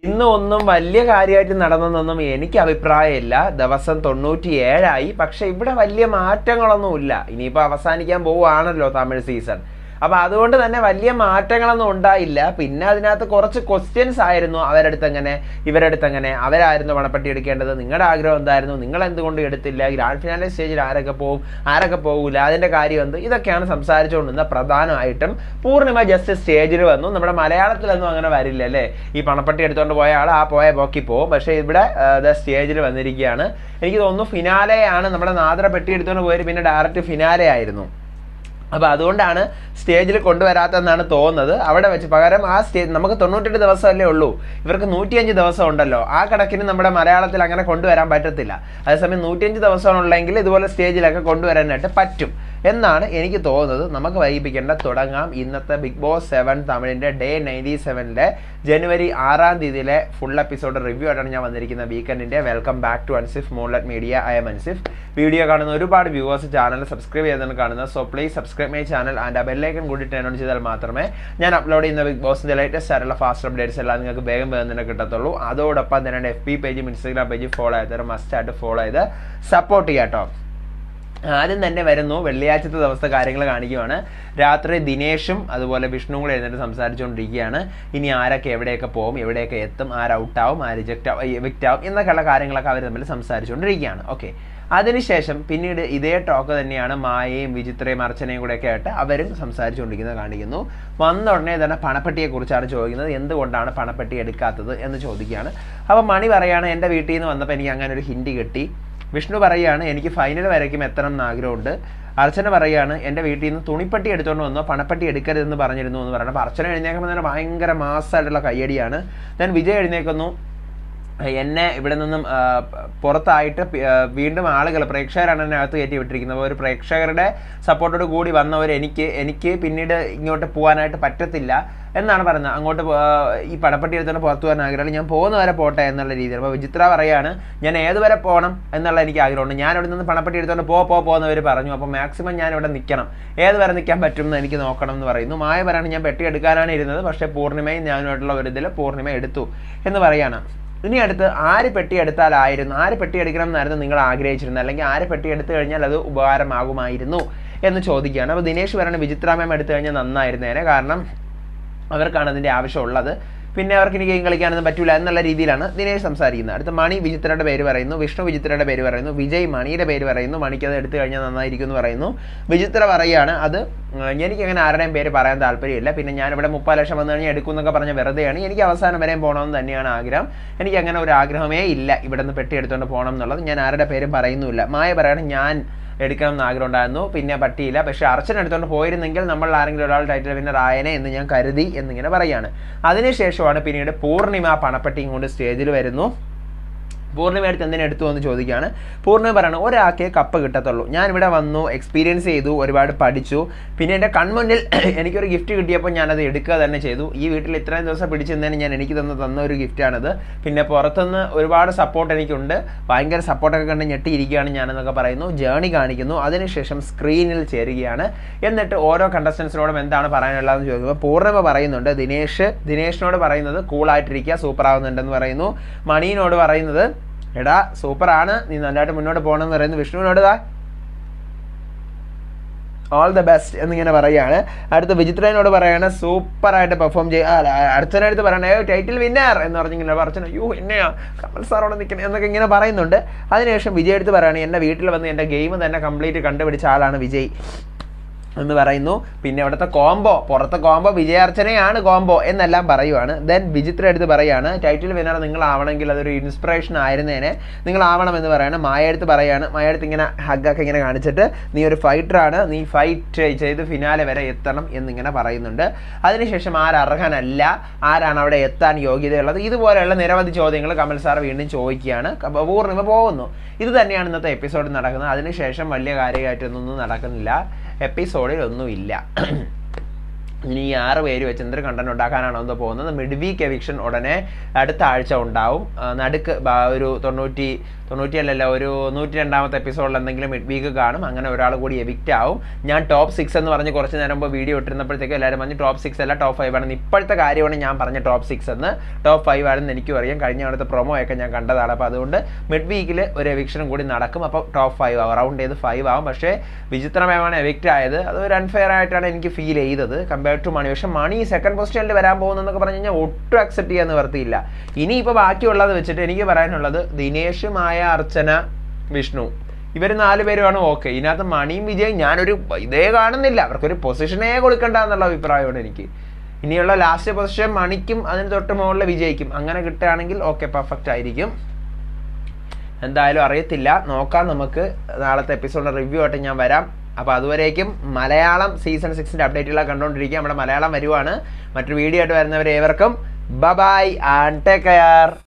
ഇന്ന് ഒന്നും വലിയ കാര്യമായിട്ട് നടന്നെന്നൊന്നും എനിക്ക് അഭിപ്രായമില്ല ദിവസം തൊണ്ണൂറ്റി ഏഴായി പക്ഷെ ഇവിടെ വലിയ മാറ്റങ്ങളൊന്നുമില്ല ഇനിയിപ്പോൾ അവസാനിക്കാൻ പോവുകയാണല്ലോ തമിഴ് സീസൺ അപ്പോൾ അതുകൊണ്ട് തന്നെ വലിയ മാറ്റങ്ങളൊന്നും ഉണ്ടായില്ല പിന്നെ അതിനകത്ത് കുറച്ച് ക്വസ്റ്റ്യൻസ് ആയിരുന്നു അവരടുത്ത് എങ്ങനെ ഇവരടുത്ത് എങ്ങനെ അവരായിരുന്നു പണപ്പെട്ടി എടുക്കേണ്ടത് നിങ്ങളുടെ ആഗ്രഹം എന്തായിരുന്നു നിങ്ങൾ എന്തുകൊണ്ട് എടുത്തില്ല ഗ്രാൻഡ് ഫിനാലെ സ്റ്റേജിൽ ആരൊക്കെ പോകും ആരൊക്കെ പോകില്ല അതിൻ്റെ കാര്യം എന്ത് ഇതൊക്കെയാണ് സംസാരിച്ചുകൊണ്ടിരുന്നത് പ്രധാനമായിട്ടും പൂർണിമ ജസ്റ്റ് സ്റ്റേജിൽ വന്നു നമ്മുടെ മലയാളത്തിലൊന്നും അങ്ങനെ വരില്ല അല്ലേ ഈ പണപ്പെട്ടി എടുത്തുകൊണ്ട് പോയ ആൾ ആ പോയ പോക്കി പോകും പക്ഷേ ഇവിടെ സ്റ്റേജിൽ വന്നിരിക്കുകയാണ് എനിക്ക് തോന്നുന്നു ഫിനാലെയാണ് നമ്മുടെ നാദര പെട്ടി എടുത്തുകൊണ്ട് പോയത് പിന്നെ ഡയറക്റ്റ് ഫിനാലെ ആയിരുന്നു അപ്പോൾ അതുകൊണ്ടാണ് സ്റ്റേജിൽ കൊണ്ടുവരാത്തതെന്നാണ് തോന്നുന്നത് അവിടെ വെച്ച് പകരം ആ സ്റ്റേജ് നമുക്ക് തൊണ്ണൂറ്റെട്ട് ദിവസമല്ലേ ഉള്ളൂ ഇവർക്ക് നൂറ്റിയഞ്ച് ദിവസം ഉണ്ടല്ലോ ആ കണക്കിന് നമ്മുടെ മലയാളത്തിൽ അങ്ങനെ കൊണ്ടുവരാൻ പറ്റത്തില്ല അതേസമയം നൂറ്റിയഞ്ച് ദിവസമുള്ളെങ്കിൽ ഇതുപോലെ സ്റ്റേജിലൊക്കെ കൊണ്ടുവരാനായിട്ട് പറ്റും എന്നാണ് എനിക്ക് തോന്നുന്നത് നമുക്ക് വൈകിപ്പിക്കേണ്ട തുടങ്ങാം ഇന്നത്തെ ബിഗ് ബോസ് സെവൻ തമിഴിൻ്റെ ഡേ നയൻറ്റി സെവനിലെ ജനുവരി ആറാം തീയതിയിലെ ഫുൾ എപ്പിസോഡ് റിവ്യൂ ആയിട്ടാണ് ഞാൻ വന്നിരിക്കുന്നത് വീക്കെൻഡിൻ്റെ വെൽക്കം ബാക്ക് ടു അൻസിഫ് മോൺലറ്റ് media I'm Ansif video കാണുന്ന ഒരുപാട് വ്യൂവേഴ്സ് ചാനൽ സബ്സ്ക്രൈബ് ചെയ്താണ് കാണുന്നത് so please subscribe my channel and ആ ബെല്ലൈക്കൻ കൂടി ടേൺ ഓൺ ചെയ്താൽ മാത്രമേ ഞാൻ അപ്ലോഡ് ചെയ്യുന്ന ബിഗ് ബോസിൻ്റെ ലേറ്റസ്റ്റ് ആയിട്ടുള്ള ഫാസ്റ്റ് അപ്ഡേറ്റ്സ് എല്ലാം നിങ്ങൾക്ക് വേഗം വേഗം തന്നെ കിട്ടത്തുള്ളൂ അതോടൊപ്പം തന്നെ എഫ് ബി പേജും ഇൻസ്റ്റാഗ്രാം പേജും ഫോളോ ചെയ്തത് മസ്റ്റ് ആയിട്ട് ഫോളോ ചെയ്ത് സപ്പോർട്ട് ചെയ്യാം കേട്ടോ ആദ്യം തന്നെ വരുന്നു വെള്ളിയാഴ്ചത്തെ ദിവസത്തെ കാര്യങ്ങൾ കാണിക്കുവാണ് രാത്രി ദിനേഷും അതുപോലെ വിഷ്ണുവും കൂടെ എഴുന്നേറ്റ് സംസാരിച്ചുകൊണ്ടിരിക്കുകയാണ് ഇനി ആരൊക്കെ എവിടെയൊക്കെ പോകും എവിടെയൊക്കെ എത്തും ആര് ഔട്ടാവും ആര് റിജക്റ്റ് ആവും എവിക്റ്റ് ആവും എന്നൊക്കെയുള്ള കാര്യങ്ങളൊക്കെ അവർ തമ്മിൽ സംസാരിച്ചുകൊണ്ടിരിക്കുകയാണ് ഓക്കെ അതിനുശേഷം പിന്നീട് ഇതേ ടോക്ക് തന്നെയാണ് മായയും വിചിത്രയും അർച്ചനയും കൂടെയൊക്കെ ആയിട്ട് അവരും സംസാരിച്ചുകൊണ്ടിരിക്കുന്നത് കാണിക്കുന്നു വന്ന ഉടനെ തന്നെ പണപ്പെട്ടിയെക്കുറിച്ചാണ് ചോദിക്കുന്നത് എന്തുകൊണ്ടാണ് പണപ്പെട്ടി എടുക്കാത്തത് എന്ന് ചോദിക്കുകയാണ് അപ്പോൾ മണി പറയാണ് എൻ്റെ വീട്ടിൽ നിന്ന് വന്നപ്പോൾ എനിക്ക് അങ്ങനെ ഒരു ഹിൻഡ് കിട്ടി വിഷ്ണു പറയുകയാണ് എനിക്ക് ഫൈനൽ വരയ്ക്കും എത്തണം എന്ന് ആഗ്രഹമുണ്ട് അർച്ചന പറയുകയാണ് എൻ്റെ വീട്ടിൽ നിന്ന് തുണിപ്പെട്ടി എടുത്തുകൊണ്ട് വന്നോ പണപ്പെട്ടി എടുക്കരുതെന്ന് പറഞ്ഞിരുന്നു എന്ന് പറയുന്നത് അപ്പോൾ അർച്ചന എഴുന്നേക്കുമ്പോൾ തന്നെ ഭയങ്കര മാസമായിട്ടുള്ള കയ്യടിയാണ് ദെൻ വിജയ് എഴുന്നേക്കുന്നു എന്നെ ഇവിടെ നിന്നും ആ, പുറത്തായിട്ട് പി- ആ, വീണ്ടും ആളുകൾ പ്രേക്ഷകരാണ് എന്നെ അകത്ത് കയറ്റി വിട്ടിരിക്കുന്നത് അപ്പോൾ ഒരു പ്രേക്ഷകരുടെ സപ്പോർട്ടോട് കൂടി വന്നവർ എനിക്ക് എനിക്ക് പിന്നീട് ഇങ്ങോട്ട് പോകാനായിട്ട് പറ്റത്തില്ല എന്നാണ് പറയുന്നത് അങ്ങോട്ട് പോ- ആ, ഈ പടപ്പെട്ടി എടുത്തുകൊണ്ട് പുറത്തു പോകാൻ ആഗ്രഹമുണ്ട് ഞാൻ പോകുന്ന വരെ പോട്ടെ എന്നുള്ള രീതിയിൽ അപ്പോൾ വിചിത്ര പറയാണ് ഞാൻ ഏതുവരെ പോകണം എന്നുള്ള എനിക്ക് ആഗ്രഹമുണ്ട് ഞാൻ ഇവിടെ നിന്ന് പണപ്പെട്ടി എടുത്തുകൊണ്ട് പോ പോ പോകുന്നവർ പറഞ്ഞു അപ്പോൾ മാക്സിമം ഞാൻ ഇവിടെ നിൽക്കണം ഏത് വരെ നിൽക്കാൻ പറ്റും എന്ന് എനിക്ക് നോക്കണം എന്ന് പറയുന്നു മായ പറയാണ് ഞാൻ പെട്ടി എടുക്കാനാണ് ഇരുന്നത് പക്ഷേ പൂർണിമയും ഞാനുമായിട്ടുള്ള ഒരു ഇതിൽ പൂർണിമ എടുത്തു എന്ന് പറയാണ് ഇനി അടുത്ത് ആര് പെട്ടി എടുത്താലായിരുന്നു ആര് പെട്ടി എടുക്കണം എന്നായിരുന്നു നിങ്ങൾ ആഗ്രഹിച്ചിരുന്നത് അല്ലെങ്കിൽ ആര് പെട്ടി എടുത്തു കഴിഞ്ഞാൽ അത് ഉപകാരമാകുമായിരുന്നു എന്ന് ചോദിക്കുകയാണ് അപ്പോൾ ദിനേശ് പറയുന്നത് വിചിത്രാമയം എടുത്തു കഴിഞ്ഞാൽ നന്നായിരുന്നേനെ കാരണം അവർക്കാണ് അതിൻ്റെ ആവശ്യമുള്ളത് പിന്നെ അവർക്ക് ഇനി ഗെയിം കളിക്കാനൊന്നും പറ്റൂല എന്നുള്ള രീതിയിലാണ് ദിനേശ് സംസാരിക്കുന്നത് അടുത്ത മണി വിചിത്രയുടെ പേര് പറയുന്നു വിഷ്ണു വിചിത്രയുടെ പേര് പറയുന്നു വിജയ് മണിയുടെ പേര് പറയുന്നു മണിക്ക് അത് എടുത്തു കഴിഞ്ഞാൽ നന്നായിരിക്കും എന്ന് പറയുന്നു വിചിത്ര പറയുകയാണ് അത് ഉം, എനിക്ക് അങ്ങനെ ആരുടെയും പേര് പറയാൻ താല്പര്യമില്ല പിന്നെ ഞാൻ ഇവിടെ മുപ്പത് ലക്ഷം വന്നു കഴിഞ്ഞാൽ എടുക്കും എന്നൊക്കെ പറഞ്ഞ വെറുതെയാണ് എനിക്ക് അവസാനം വരെയും പോകണമെന്ന് തന്നെയാണ് ആഗ്രഹം എനിക്ക് അങ്ങനെ ഒരു ആഗ്രഹമേ ഇല്ല ഇവിടെ നിന്ന് പെട്ടി എടുത്തുകൊണ്ട് പോകണം എന്നുള്ളത് ഞാൻ ആരുടെ പേരും പറയുന്നുമില്ല മായ പറയാണ് ഞാൻ എടുക്കണം എന്ന് ആഗ്രഹം ഉണ്ടായിരുന്നു പിന്നെ പറ്റിയില്ല പക്ഷേ അർച്ചന എടുത്തുകൊണ്ട് പോയിരുന്നെങ്കിൽ നമ്മൾ ആരെങ്കിലും ഒരാൾ ടൈറ്റിൽ വിന്നർ ആയനെ എന്ന് ഞാൻ കരുതി എന്നിങ്ങനെ പറയാണ് അതിനുശേഷമാണ് പിന്നീട് പൂർണിമ പണപ്പെട്ടിയും കൊണ്ട് സ്റ്റേജിൽ വരുന്നു പൂർണ്ണിമ അടുത്ത് എന്തിനാ എടുത്തു എന്ന് ചോദിക്കുകയാണ് പൂർണ്ണിമ പറയണം ഒരാൾക്കേ കപ്പ് കിട്ടത്തുള്ളൂ ഞാൻ ഇവിടെ വന്നു എക്സ്പീരിയൻസ് ചെയ്തു ഒരുപാട് പഠിച്ചു പിന്നെ എൻ്റെ കൺമുന്നിൽ എനിക്കൊരു ഗിഫ്റ്റ് കിട്ടിയപ്പോൾ ഞാനത് എടുക്കുക തന്നെ ചെയ്തു ഈ വീട്ടിൽ ഇത്രയും ദിവസം പിടിച്ചിരുന്നതിന് ഞാൻ എനിക്ക് തന്ന തന്ന ഒരു ഗിഫ്റ്റാണത് പിന്നെ പുറത്തുനിന്ന് ഒരുപാട് സപ്പോർട്ട് എനിക്കുണ്ട് ഭയങ്കര സപ്പോർട്ടൊക്കെ കണ്ട് ഞെട്ടിയിരിക്കുകയാണ് ഞാനെന്നൊക്കെ പറയുന്നു ജേണി കാണിക്കുന്നു അതിനുശേഷം സ്ക്രീനിൽ ചേരുകയാണ് എന്നിട്ട് ഓരോ കണ്ടസ്റ്റൻസിനോടും എന്താണ് പറയാനുള്ളതെന്ന് ചോദിക്കുമ്പോൾ പൂർണ്ണിമ പറയുന്നുണ്ട് ദിനേഷ് ദിനേഷിനോട് പറയുന്നത് കൂളായിട്ടിരിക്കുക സൂപ്പർ ആവുന്നുണ്ടെന്ന് പറയുന്നു മണീനോട് പറയുന്നത് എടാ സൂപ്പറാണ് നീ നല്ലതായിട്ട് മുന്നോട്ട് പോകണമെന്ന് പറയുന്നു വിഷ്ണുവിനോട് ദാ ഓൾ ദ ബെസ്റ്റ് എന്നിങ്ങനെ പറയുകയാണ് അടുത്ത വിചിത്രനോട് പറയാണ് സൂപ്പറായിട്ട് പെർഫോം ചെയ്യുക അർച്ചനടുത്ത് പറയണേ ടൈറ്റിൽ വിന്നർ എന്ന് പറഞ്ഞിങ്ങനെ അർച്ചന യോ എന്നെയാ കമൽ സാറോടെ നിൽക്കുന്നത് എന്നൊക്കെ ഇങ്ങനെ പറയുന്നുണ്ട് അതിനുശേഷം വിജയ് എടുത്ത് പറയുകയാണ് എൻ്റെ വീട്ടിൽ വന്ന് എൻ്റെ ഗെയിം തന്നെ കംപ്ലീറ്റ് കണ്ടുപിടിച്ച ആളാണ് വിജയ് എന്ന് പറയുന്നു പിന്നെ അവിടുത്തെ കോംബോ പുറത്തെ കോംബോ വിജയാർച്ചനയാണ് കോംബോ എന്നെല്ലാം പറയുവാണ് ദെൻ വിചിത്ര എടുത്ത് പറയാണ് ടൈറ്റിൽ വിന്നർ നിങ്ങളാവണമെങ്കിൽ അതൊരു ഇൻസ്പിറേഷൻ ആയിരുന്നേനെ നിങ്ങളാവണമെന്ന് പറയാണ് മായ എടുത്ത് പറയാണ് മായ എടുത്ത് ഇങ്ങനെ ഹഗ്ഗൊക്കെ ഇങ്ങനെ കാണിച്ചിട്ട് നീ ഒരു ഫൈറ്ററാണ് നീ ഫൈറ്റ് ചെയ്ത് ഫിനാലെ വരെ എത്തണം എന്നിങ്ങനെ പറയുന്നുണ്ട് അതിനുശേഷം ആരർഹനല്ല ആരാണ് അവിടെ എത്താൻ യോഗ്യതയുള്ളത് ഇതുപോലെയുള്ള നിരവധി ചോദ്യങ്ങൾ കമൽ സാർ വീണ്ടും ചോദിക്കുകയാണ് ക- പൂർണിമ പോകുന്നു ഇത് തന്നെയാണ് ഇന്നത്തെ എപ്പിസോഡ് നടക്കുന്നത് അതിനുശേഷം വലിയ കാര്യമായിട്ടൊന്നും നടക്കുന്നില്ല എപ്പിസോഡിൽ ഒന്നുമില്ല ഇനി ഈ ആറ് പേര് വെച്ച് എന്തൊരു കണ്ടന്റ് ഉണ്ടാക്കാനാണോ എന്തോ പോകുന്നത് മിഡ് വീക്ക് എവിക്ഷൻ ഉടനെ അടുത്ത ആഴ്ച ഉണ്ടാവും ആ, നടുക്ക് ബ- ഒരു തൊണ്ണൂറ്റി തൊണ്ണൂറ്റി അല്ലല്ല ഒരു നൂറ്റി രണ്ടാമത്തെ എപ്പിസോഡിൽ എന്തെങ്കിലും മിഡ് വീക്ക് കാണും അങ്ങനെ ഒരാൾ കൂടി എവിക്റ്റ് ആവും ഞാൻ ടോപ്പ് സിക്സ് എന്ന് പറഞ്ഞ് കുറച്ച് നേരം മുമ്പ് വീഡിയോ ഇട്ടിരുന്നപ്പോഴത്തേക്ക് എല്ലാവരും പറഞ്ഞു ടോപ്പ് സിക്സ് അല്ല ടോപ്പ് ഫൈവ് ആണെന്ന് ഇപ്പോഴത്തെ കാര്യമാണ് ഞാൻ പറഞ്ഞ ടോപ്പ് സിക്സ് എന്ന് ടോപ്പ് ഫൈവ് ആണെന്ന് എനിക്കും അറിയാം കഴിഞ്ഞ അവിടുത്തെ പ്രൊമോ ഒക്കെ ഞാൻ കണ്ടതാണ് അപ്പോൾ അതുകൊണ്ട് മിഡ് വീക്കിൽ ഒരു എവിക്ഷനും കൂടി നടക്കും അപ്പോൾ ടോപ്പ് ഫൈവ് ആവും റൗണ്ട് ചെയ്ത് ഫൈവ് ആവും പക്ഷേ വിചിത്രമയമാണ് എവിക്റ്റ് ആയത് അത് ഒരു അൺഫെയർ ആയിട്ടാണ് എനിക്ക് ഫീൽ ചെയ്തത് കമ്പയർ ടു മണി പക്ഷേ മണി സെക്കൻഡ് പൊസിഷനിൽ വരാൻ പോകുന്നതെന്നൊക്കെ പറഞ്ഞു കഴിഞ്ഞാൽ ഒട്ടും അക്സെപ്റ്റ് ചെയ്യാൻ നിവർത്തിയില്ല ഇനി ഇപ്പോൾ ബാക്കിയുള്ളത് വെച്ചിട്ട് എനിക്ക് പറയാനുള്ളത് ദിനേഷ് മായ അർച്ചന വിഷ്ണു ഇവർ നാല് പേരുമാണ് ഓക്കെ ഇതിനകത്ത് മണിയും വിജയും ഞാനൊരു ഇതേ കാണുന്നില്ല അവർക്കൊരു പൊസിഷനേ കൊടുക്കണ്ട എന്നുള്ള അഭിപ്രായമാണ് എനിക്ക് ഇനിയുള്ള ലാസ്റ്റ് പൊസിഷൻ മണിക്കും അതിന് തൊട്ട് മുകളിൽ വിജയിക്കും അങ്ങനെ കിട്ടുകയാണെങ്കിൽ ഓക്കെ പെർഫെക്റ്റ് ആയിരിക്കും എന്തായാലും അറിയത്തില്ല നോക്കാം നമുക്ക് നാളത്തെ എപ്പിസോഡിൻ്റെ റിവ്യൂ ആയിട്ട് ഞാൻ വരാം അപ്പോൾ അതുവരേക്കും മലയാളം സീസൺ സിക്സിൻ്റെ അപ്ഡേറ്റുകളൊക്കെ കണ്ടുകൊണ്ടിരിക്കുക നമ്മുടെ മലയാളം വരുവാണ് മറ്റൊരു വീഡിയോ ആയിട്ട് വരുന്നവരെ ഏവർക്കും ബ ബൈ ആൻഡ് ടേക്ക് കെയർ